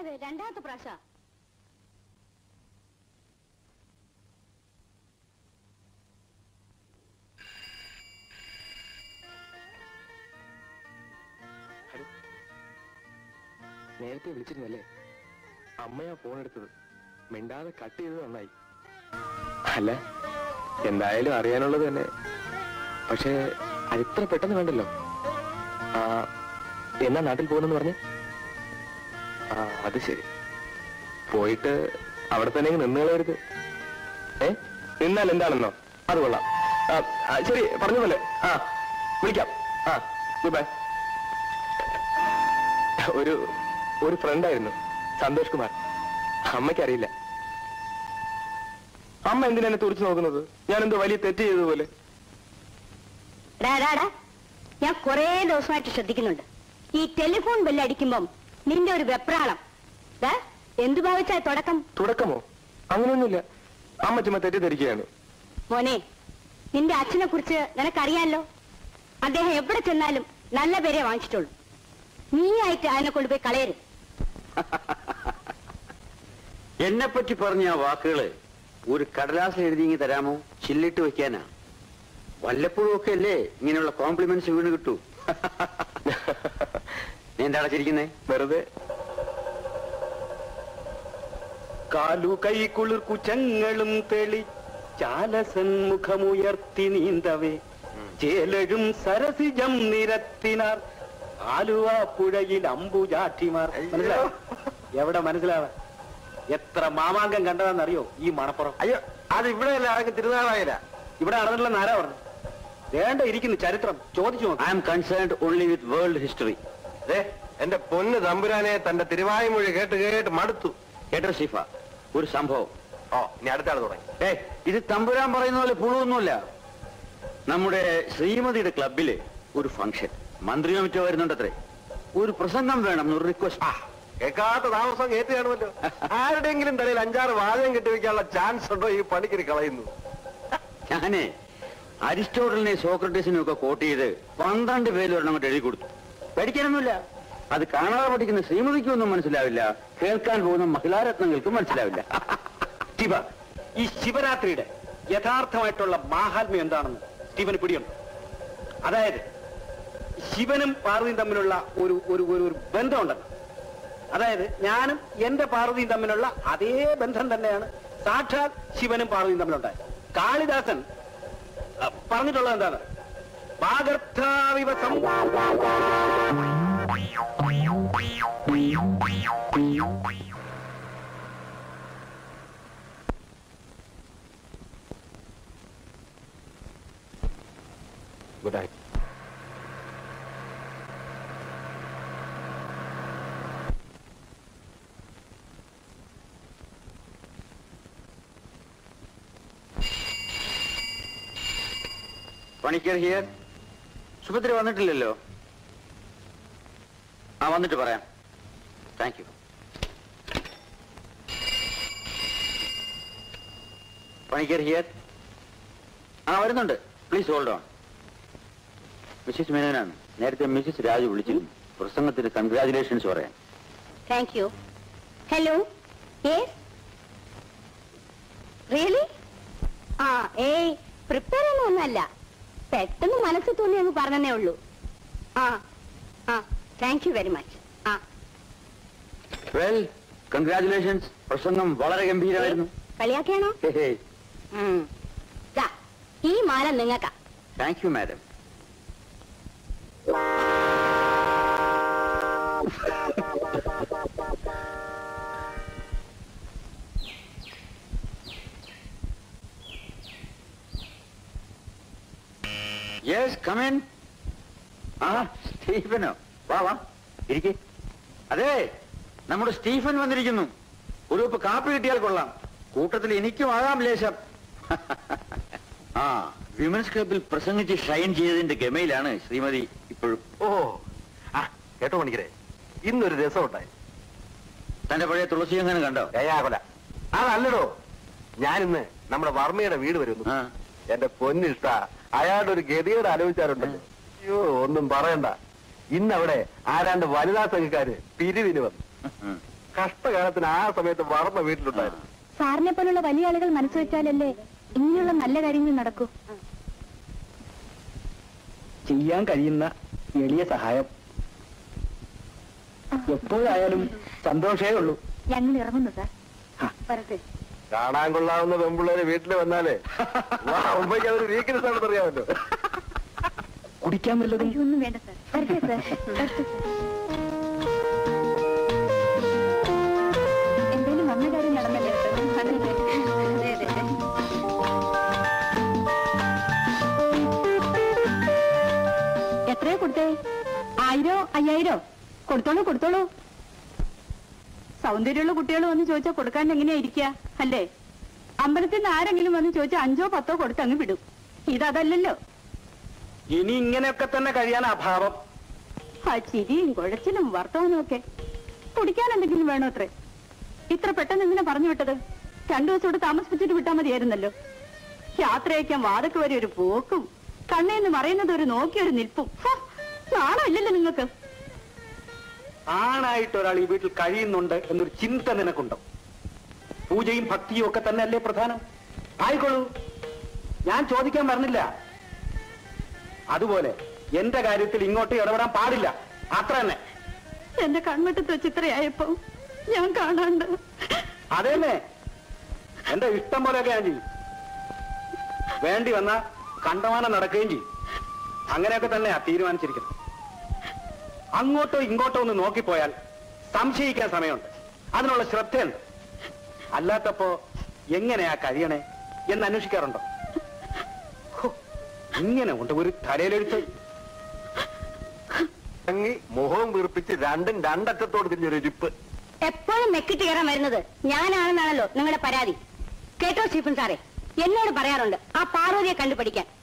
അതെ രണ്ടാമത്തെ പ്രാവശ്യ നേരത്തെ വിളിച്ചിരുന്നല്ലേ അമ്മയാ ഫോൺ എടുത്തത് മിണ്ടാതെ കട്ട് ചെയ്തത് നന്നായി അല്ല എന്തായാലും അറിയാനുള്ളത് തന്നെ പക്ഷേ അത് ഇത്ര പെട്ടെന്ന് വേണ്ടല്ലോ ആ എന്നാ നാട്ടിൽ പോകുന്നെന്ന് പറഞ്ഞ് ആ അത് ശരി പോയിട്ട് അവിടെ തന്നെ അങ്ങ് നിന്ന് കളയരുത് ഏ നിന്നാൽ എന്താണെന്നോ അത് കൊള്ളാം ആ, ആ, ശരി പറഞ്ഞ പോലെ ആ വിളിക്കാം ആ ഗുഡ് ബൈ ഒരു ഒരു ഫ്രണ്ടായിരുന്നു സന്തോഷ് കുമാർ അമ്മയ്ക്കറിയില്ല അമ്മ എന്തിനാ എന്നെ തുറച്ചു നോക്കുന്നത് ഞാൻ എന്തോ വലിയ തെറ്റ് ചെയ്തതുപോലെ ഡാടാ ഞാൻ കുറേ ദിവസമായിട്ട് ശ്രദ്ധിക്കുന്നുണ്ട് ഈ ടെലിഫോൺ ബെല്ലടിക്കുമ്പം നിന്റെ ഒരു വെപ്രാളം ദാ, എന്തു ഭാവിച്ചാ തുടക്കം തുടക്കമോ അങ്ങനെയൊന്നുമില്ല അമ്മ ചുമ്മാ തെറ്റിദ്ധരിക്കുകയാണ് മോനെ നിന്റെ അച്ഛനെ കുറിച്ച് നിനക്കറിയാലോ അദ്ദേഹം എവിടെ ചെന്നാലും നല്ല പേരെ വാങ്ങിച്ചിട്ടുള്ളൂ നീയായിട്ട് അതിനെ കൊണ്ടുപോയി കളയരുത് എന്നെ പറ്റി പറഞ്ഞ ആ വാക്കുകള് ഒരു കടലാസിൽ എഴുതിങ്ങി തരാമോ ചില്ലിട്ട് വെക്കാനാ വല്ലപ്പോഴും ഒക്കെ അല്ലേ ഇങ്ങനെയുള്ള കോംപ്ലിമെന്റ്സ് വീണ് കിട്ടൂ നീ എന്താ ചിരിക്കുന്നേ വെറുതെ കാലു കൈ കുളിർ കുച്ചങ്ങളും തെളി ചാലസന്മുഖമുയർത്തി നീന്തവേ ചേലഴും സരസിജം നിരത്തിനാർ ആലുവ പുഴയിൽ അമ്പുചാറ്റിമാർ മനസ്സിലായോ എവിടെ മനസ്സിലാവാ എത്ര മാമാങ്കം കണ്ടതാണെന്നറിയോ ഈ മണപ്പുറം അയ്യോ അത് ഇവിടെ അല്ല അതൊക്കെ തിരുനാളായില്ല ഇവിടെ നടന്നിട്ടില്ലെന്ന് ആരാ പറഞ്ഞു വേണ്ട ഇരിക്കുന്നു ചരിത്രം ചോദിച്ചു I am concerned only with world history എന്റെ പൊന്ന് തമ്പുരാനെ തന്റെ തിരുവായ്മൊഴി കേട്ട് കേട്ട് മടുത്തു കേട്ടോ ഷിഫ ഒരു സംഭവം ഓ ഇനി അടുത്ത ആൾ തുടങ്ങി ഏ ഇത് തമ്പുരാൻ പറയുന്ന പോലെ പുളുവൊന്നുമില്ല നമ്മുടെ ശ്രീമതിയുടെ ക്ലബില് ഒരു ഫംഗ്ഷൻ മന്ത്രിയോ മറ്റോ വരുന്നുണ്ടത്രേ ഒരു പ്രസംഗം വേണം എന്നൊരു റിക്വസ്റ്റ് കേൾക്കാത്ത താമസം കേട്ട് കാണുമല്ലോ ആരുടെയെങ്കിലും തലയിൽ അഞ്ചാറ് വാചകം കെട്ടിവെക്കാനുള്ള ചാൻസ് ഉണ്ടോ ഈ പണിക്കര് കളയുന്നു ഞാനേ അരിസ്റ്റോട്ടലിനെ സോക്രട്ടീസിനെ ഒക്കെ കോട്ട് ചെയ്ത് പന്ത്രണ്ട് പേര് ഒരെണ്ണം അങ്ങോട്ട് എഴുതി കൊടുത്തു പഠിക്കാനൊന്നുമില്ല അത് കാണാതെ പഠിക്കുന്ന ശ്രീമതിക്കൊന്നും മനസ്സിലാവില്ല കേൾക്കാൻ പോകുന്ന മഹിളാരത്നങ്ങൾക്കും മനസ്സിലാവില്ല ശിവ ഈ ശിവരാത്രിയുടെ യഥാർത്ഥമായിട്ടുള്ള മാഹാത്മ്യം എന്താണെന്ന് സ്റ്റീവന് പിടിയുണ്ട് അതായത് ശിവനും പാർവതിയും തമ്മിലുള്ള ഒരു ഒരു ഒരു ഒരു ബന്ധമുണ്ടല്ലോ അതായത് ഞാനും എന്റെ പാർവതിയും തമ്മിലുള്ള അതേ ബന്ധം തന്നെയാണ് സാക്ഷാൽ ശിവനും പാർവതിയും തമ്മിലുണ്ടായത് കാളിദാസൻ അഹ്, പറഞ്ഞിട്ടുള്ളത് എന്താണ് വാഗർത്ഥാവിവ സം- good night Panicker here Subhadra വന്നിട്ടില്ലല്ലോ ആ വന്നിട്ട് പറയാം താങ്ക് യു പണിക്കർ ഹിയർ ആ വരുന്നുണ്ട് പ്ലീസ് ഹോൾഡ് ഓൺ മിസ്സിസ് മേനോനാണ് നേരത്തെ മിസ്സിസ് രാജു വിളിച്ചിരുന്നു പ്രസംഗത്തിന് കൺഗ്രാചുലേഷൻസ് പറയാൻ thank you hello yes really ആ ഏയ് പ്രിപ്പയർ ഒന്നും ഒന്നല്ല പെട്ടെന്ന് മനസ്സിൽ തോന്നി എന്ന് പറഞ്ഞതേ ഉള്ളൂ ആ ആ താങ്ക് യു വെരി മച്ച് ആ വെൽ കൺഗ്രാചുലേഷൻസ് പ്രസംഗം വളരെ ഗംഭീരമായിരുന്നു കളിയാക്കിയാണോ ഉം. ദാ, ഈ മാല നിങ്ങൾക്കാ thank you madam yes come on ആ സ്റ്റീഫനോ വാ വാ ഇരിക്കെ അതെ നമ്മുടെ സ്റ്റീഫൻ വന്നിരിക്കുന്നു ഒരു ഉപ്പ് കാപ്പി കിട്ടിയാൽ കൊള്ളാം കൂട്ടത്തിൽ എനിക്കും ആകാം ലേശം ആ വിമൻസ് ക്ലബിൽ പ്രസംഗിച്ച് ഷൈൻ ചെയ്തതിന്റെ ഗമയിലാണ് ശ്രീമതി ഇപ്പോഴും ഓ ആ കേട്ടോ പണിക്കരെ ഇന്നൊരു രസം ഉണ്ടായി തന്റെ പഴയ തുളസി അങ്ങനെ കണ്ടോ ഏയാകൊല അതല്ലടോ ഞാനിന്ന് നമ്മുടെ വർമ്മയുടെ വീട് വരുന്നു ആ എന്റെ പൊന്നിഷ്ട അയാളുടെ ഒരു ഗതിയോട് ആലോചിച്ചാറുണ്ടല്ലോ അയ്യോ ഒന്നും പറയണ്ട ഇന്ന് അവിടെ ആരാണ്ട് വനിതാ സംഘക്കാര് പിരിവിന് വന്നു ഉം. കഷ്ടകാലത്തിന് ആ സമയത്ത് വളർന്ന വീട്ടിലുണ്ടായിരുന്നു സാറിനെ പോലുള്ള വലിയ ആളുകൾ മനസ്സ് വെച്ചാലല്ലേ ഇങ്ങനെയുള്ള നല്ല കാര്യങ്ങൾ നടക്കൂ ചെയ്യാൻ കഴിയുന്ന എളിയ സഹായം എപ്പോഴായാലും സന്തോഷേ ഉള്ളൂ ഞങ്ങൾ ഇറങ്ങുന്നു സാർ വരട്ടെ കാണാൻ കൊള്ളാവുന്ന പെമ്പിള്ളേര് വീട്ടിൽ വന്നാലേ മുമ്പേക്ക് അതൊരു വീക്ക്നെസ് ആണെന്ന് അറിയാമല്ലോ കുടിക്കാൻ വല്ലതും അയ്യോ, ഒന്നും വേണ്ട സാർ വരട്ടെ സാർ വരട്ടെ സാർ എന്തേലും വന്ന കാര്യം നടന്നല്ലേ സാർ? അതല്ലേ? അതെ അതെ അതെ എത്രയാ കൊടുത്തേ ആയിരോ അയ്യായിരോ കൊടുത്തോളൂ കൊടുത്തോളൂ സൗന്ദര്യമുള്ള കുട്ടികൾ വന്ന് ചോദിച്ചാൽ കൊടുക്കാൻ എങ്ങനെയാ ഇരിക്കുക അല്ലേ അമ്പലത്തിൽ നിന്ന് ആരെങ്കിലും വന്ന് ചോദിച്ചാൽ അഞ്ചോ പത്തോ കൊടുത്ത് അങ്ങ് വിടും ഇതല്ലല്ലോ ഇനി ഇങ്ങനെയൊക്കെ തന്നെ കഴിയാൻ അഭാവം ആ ചിരിയും കുഴച്ചിലും വർത്തമാനവും ഒക്കെ കുടിക്കാൻ എന്തെങ്കിലും വേണോ അത്രേ ഇത്ര പെട്ടെന്ന് എന്തിനാ പറഞ്ഞു വിട്ടത് രണ്ടു ദിവസം ഇവിടെ താമസിപ്പിച്ചിട്ട് വിട്ടാൽ മതിയായിരുന്നല്ലോ യാത്രയക്കാൻ വാതക്ക് വരെ ഒരു പോക്കും കണ്ണേന്ന് പറയുന്നത് ഒരു നോക്കി ഒരു നിൽപ്പും ഹോ, നാണം ഇല്ലല്ലോ നിങ്ങൾക്ക് ആണായിട്ട് ഒരാൾ ഈ വീട്ടിൽ കഴിയുന്നുണ്ട് എന്നൊരു ചിന്ത നിനക്കുണ്ടോ പൂജയും ഭക്തിയും ഒക്കെ തന്നെ അല്ലേ പ്രധാനം ആയിക്കോളൂ ഞാൻ ചോദിക്കാൻ പറഞ്ഞില്ല അതുപോലെ എന്റെ കാര്യത്തിൽ ഇങ്ങോട്ട് ഇടപെടാൻ പാടില്ല അത്ര തന്നെ എന്റെ കൺവെട്ടത്ത് വെച്ച് ഇത്രയായപ്പോ ഞാൻ കാണാണ്ട് അതേന്നെ എന്റെ ഇഷ്ടം പോലെയൊക്കെ ഞാൻ ചെയ്യും വേണ്ടി വന്ന കണ്ടമാനം നടക്കുകയും ചെയ്യും അങ്ങനെയൊക്കെ തന്നെയാ തീരുമാനിച്ചിരിക്കുന്നത് അങ്ങോട്ടോ ഇങ്ങോട്ടോ ഒന്ന് നോക്കിപ്പോയാൽ സംശയിക്കാൻ സമയമുണ്ട് അതിനുള്ള ശ്രദ്ധയുണ്ട് അല്ലാത്തപ്പോ എങ്ങനെയാ കഴിയണേ എന്ന് അന്വേഷിക്കാറുണ്ടോ ഹോ, ഇങ്ങനെ ഉണ്ട് ഒരു തലയിലെഴുത്ത് അങ്ങി മുഖവും വീർപ്പിച്ച് രണ്ടും രണ്ടറ്റത്തോട് തിരിഞ്ഞൊരു ഇരിപ്പ് എപ്പോഴും മെക്കിട്ട് കയറാൻ വരുന്നത് ഞാനാണെന്നാണല്ലോ നിങ്ങളുടെ പരാതി കേട്ടോ സ്റ്റീഫൻ സാറേ എന്നോട് പറയാറുണ്ട് ആ പാർവതിയെ കണ്ടുപിടിക്കാൻ